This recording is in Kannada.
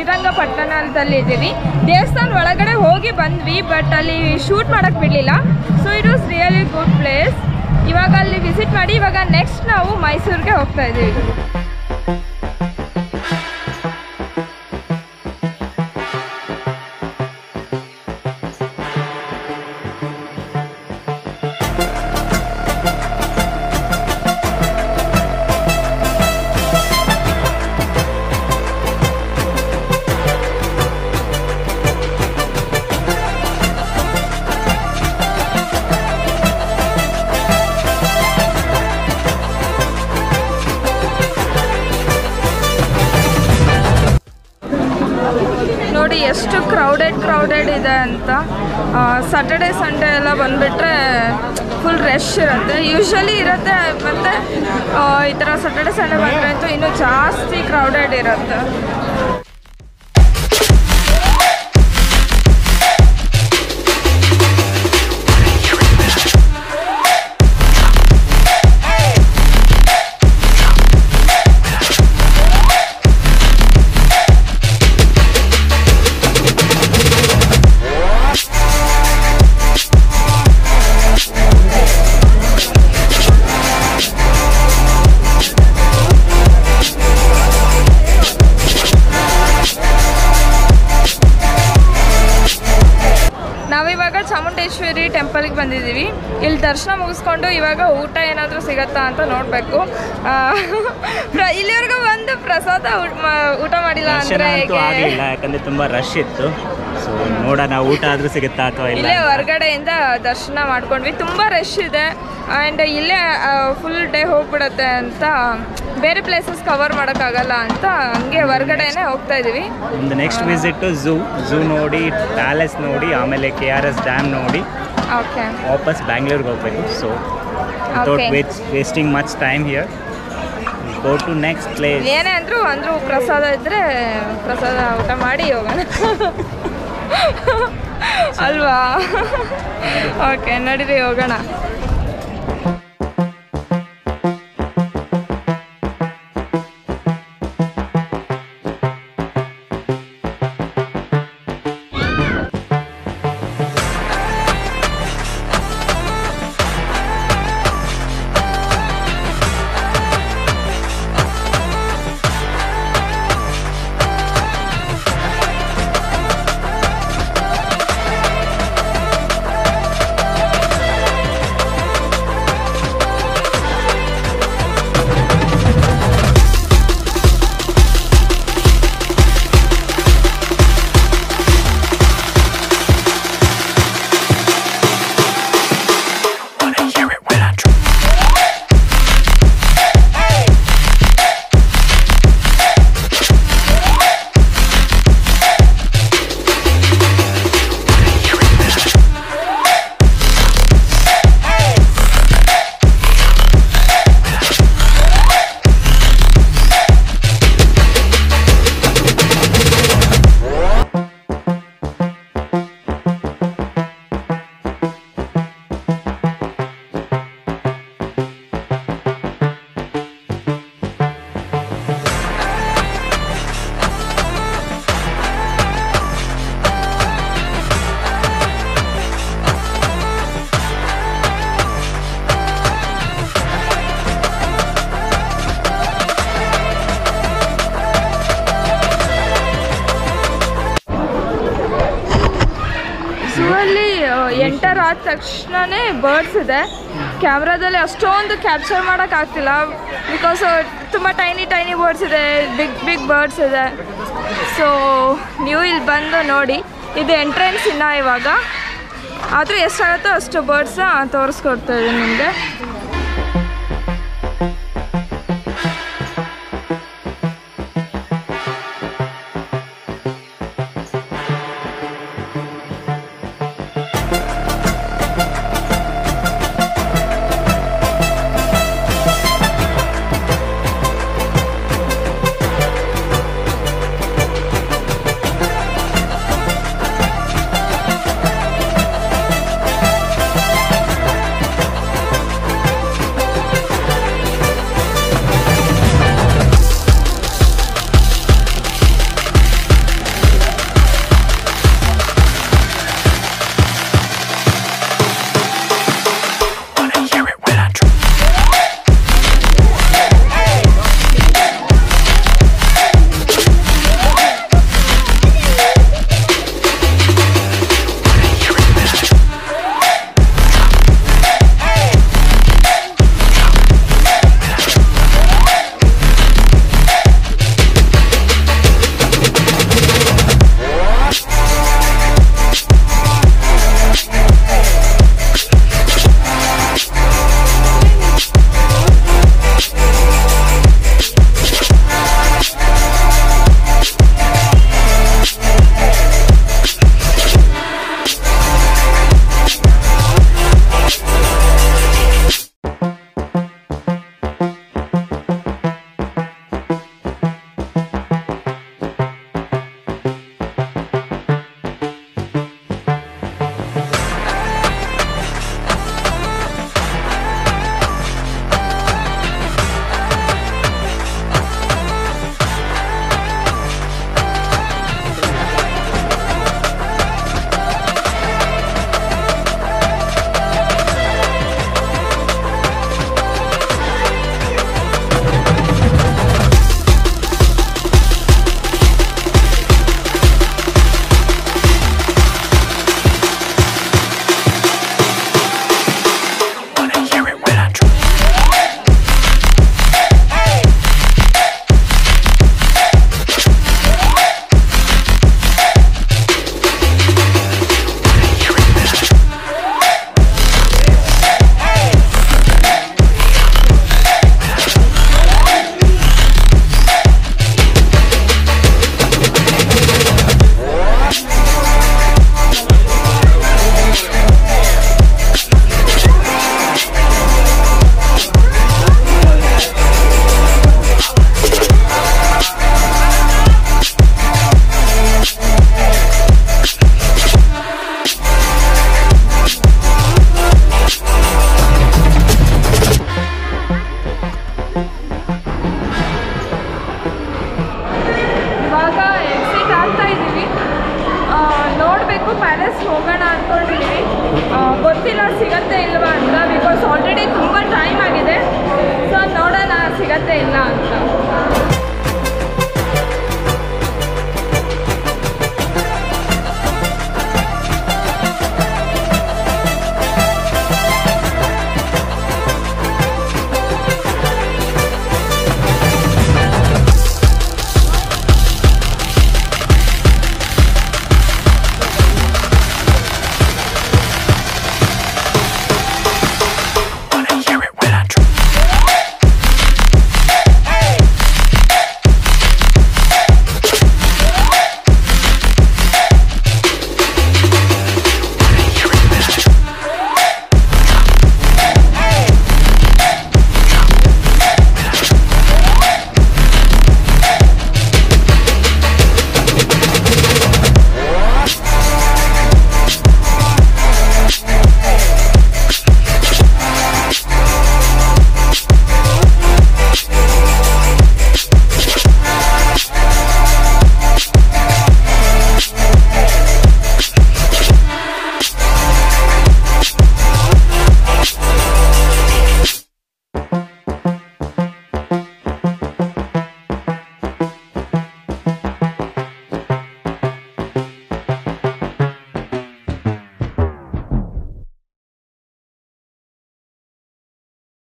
ಶ್ರೀರಂಗಪಟ್ಟಣದಲ್ಲಿ ಇದ್ದೀವಿ ದೇವಸ್ಥಾನ ಒಳಗಡೆ ಹೋಗಿ ಬಂದ್ವಿ ಬಟ್ ಅಲ್ಲಿ ಶೂಟ್ ಮಾಡಕ್ ಬಿಡಲಿಲ್ಲ so it was really good place ಇವಾಗ ಅಲ್ಲಿ ವಿಸಿಟ್ ಮಾಡಿ ಇವಾಗ ನೆಕ್ಸ್ಟ್ ನಾವು ಮೈಸೂರಿಗೆ ಹೋಗ್ತಾ ಇದ್ದೀವಿ ನೋಡಿ ಎಷ್ಟು ಕ್ರೌಡೆಡ್ ಕ್ರೌಡೆಡ್ ಇದೆ ಅಂತ ಸ್ಯಾಟರ್ಡೆ ಸಂಡೇ ಎಲ್ಲ ಬಂದುಬಿಟ್ರೆ ಫುಲ್ ರಶ್ ಇರುತ್ತೆ ಯೂಶ್ವಲಿ ಇರುತ್ತೆ ಮತ್ತು ಈ ಥರ ಸ್ಯಾಟರ್ಡೆ ಸಂಡೇ ಬಂದರೆ ಅಂತೂ ಇನ್ನೂ ಜಾಸ್ತಿ ಕ್ರೌಡೆಡ್ ಇರುತ್ತೆ ನಾವಿವಾಗ ಚಾಮುಂಡೇಶ್ವರಿ ಟೆಂಪಲ್ಗೆ ಬಂದಿದ್ದೀವಿ ಇಲ್ಲಿ ದರ್ಶನ ಮುಗಿಸ್ಕೊಂಡು ಇವಾಗ ಊಟ ಏನಾದರೂ ಸಿಗತ್ತಾ ಅಂತ ನೋಡಬೇಕು ಇಲ್ಲಿವರೆಗೂ ಬಂದು ಪ್ರಸಾದ ಊಟ ಮಾ- ಊಟ ಮಾಡಿಲ್ಲ ದರ್ಶನ ಅಂದರೆ ಅಂತೂ ಆಗಲಿಲ್ಲ ಯಾಕಂದ್ರೆ ತುಂಬಾ ರಶ್ ಇತ್ತು ಸೊ ನೋಡೋಣ ಊಟ ಆದ್ರೂ ಸಿಗುತ್ತಾ ಅಥವಾ ಇಲ್ಲ ಇಲ್ಲೇ ಹೊರಗಡೆಯಿಂದ ದರ್ಶನ ಮಾಡ್ಕೊಂಡ್ವಿ ತುಂಬ ರಶ್ ಇದೆ ಆ್ಯಂಡ್ ಇಲ್ಲೇ ಫುಲ್ ಡೇ ಹೋಗ್ಬಿಡತ್ತೆ ಅಂತ ಬೇರೆ ಪ್ಲೇಸಸ್ ಕವರ್ ಮಾಡೋಕ್ಕಾಗಲ್ಲ ಅಂತ ಹಂಗೆ ಹೊರಗಡೆನೇ ಹೋಗ್ತಾ ಇದ್ದೀವಿ ಒಂದು ನೆಕ್ಸ್ಟ್ ವಿಸಿಟ್ ಝೂ ಝೂ ನೋಡಿ ಪ್ಯಾಲೇಸ್ ನೋಡಿ ಆಮೇಲೆ ಕೆ ಆರ್ ಎಸ್ ಡ್ಯಾಮ್ ನೋಡಿ ಓಕೆ ವಾಪಸ್ ಬ್ಯಾಂಗ್ಳೂರ್ಗೆ ಹೋಗ್ಬೇಕು so Okay. Without wasting much time here go to next place ಏನೇ ಅಂದರೂ ಅಂದರೂ ಪ್ರಸಾದ ಇದ್ದರೆ ಪ್ರಸಾದ ಊಟ ಮಾಡಿ ಹೋಗೋಣ ಅಲ್ವಾ ಓಕೆ ನಡೀರಿ ಹೋಗೋಣ ಝೂ ಅಲ್ಲಿ ಎಂಟರ್ ಆದ ತಕ್ಷಣನೇ ಬರ್ಡ್ಸ್ ಇದೆ ಕ್ಯಾಮ್ರಾದಲ್ಲಿ ಅಷ್ಟೊಂದು ಕ್ಯಾಪ್ಚರ್ ಮಾಡೋಕ್ಕಾಗ್ತಿಲ್ಲ ಬಿಕಾಸ್ ತುಂಬ ಟೈನಿ ಟೈನಿ ಬರ್ಡ್ಸ್ ಇದೆ ಬಿಗ್ ಬಿಗ್ ಬರ್ಡ್ಸ್ ಇದೆ ಸೊ ನೀವು ಇಲ್ಲಿ ಬಂದು ನೋಡಿ ಇದು ಎಂಟ್ರೆನ್ಸ್ ಇನ್ನ ಇವಾಗ ಆದರೂ ಎಷ್ಟಾಗುತ್ತೋ ಅಷ್ಟು ಬರ್ಡ್ಸ್ನ ತೋರಿಸ್ಕೊಡ್ತಾ ಇದ್ದೀನಿ ನಿಮಗೆ ಪ್ಯಾಲೇಸ್ ಹೋಗೋಣ ಅಂದ್ಕೊಂಡಿದ್ದೀವಿ ಆ, ಗೊತ್ತಿಲ್ಲ ಸಿಗತ್ತೆ ಇಲ್ವಾ ಅಂತ ಬಿಕಾಸ್ ಆಲ್ರೆಡಿ ತುಂಬ ಟೈಮ್ ಆಗಿದೆ ಸೊ ನೋಡೋಣ ಸಿಗತ್ತೆ ಇಲ್ಲ ಅಂತ